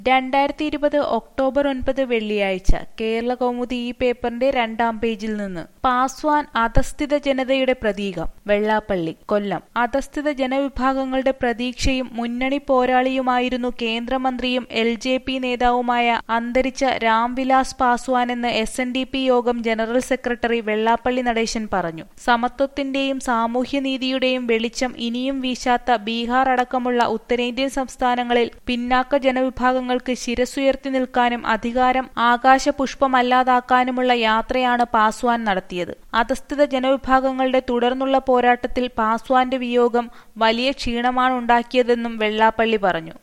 രണ്ടായിരത്തി ഇരുപത് ഒക്ടോബർ ഒൻപത് വെള്ളിയാഴ്ച കേരള കൗമുദി ഈ പേപ്പറിന്റെ രണ്ടാം പേജിൽ നിന്ന് പാസ്വാൻ അധസ്ഥിത ജനതയുടെ പ്രതീകം വെള്ളാപ്പള്ളി കൊല്ലം അധസ്ഥിത ജനവിഭാഗങ്ങളുടെ പ്രതീക്ഷയും മുന്നണി പോരാളിയുമായിരുന്നു കേന്ദ്രമന്ത്രിയും എൽ ജെ പി നേതാവുമായ അന്തരിച്ച രാംവിലാസ് പാസ്വാൻ എന്ന് എസ് എൻ ഡി പി യോഗം ജനറൽ സെക്രട്ടറി വെള്ളാപ്പള്ളി നടേശൻ പറഞ്ഞു സമത്വത്തിന്റെയും സാമൂഹ്യനീതിയുടെയും വെളിച്ചം ഇനിയും വീശാത്ത ബീഹാർ അടക്കമുള്ള ഉത്തരേന്ത്യൻ സംസ്ഥാനങ്ങളിൽ പിന്നാക്ക ജനവിഭാഗങ്ങൾക്ക് ശിരസുയർത്തി നിൽക്കാനും അധികാരം ആകാശപുഷ്പമല്ലാതാക്കാനുമുള്ള യാത്രയാണ് പാസ്വാൻ നടത്തിയത് അധസ്ഥിത ജനവിഭാഗങ്ങളുടെ തുടർന്നുള്ള പോരാട്ടത്തിൽ പാസ്വാന്റെ വിയോഗം വലിയ ക്ഷീണമാണുണ്ടാക്കിയതെന്നും വെള്ളാപ്പള്ളി പറഞ്ഞു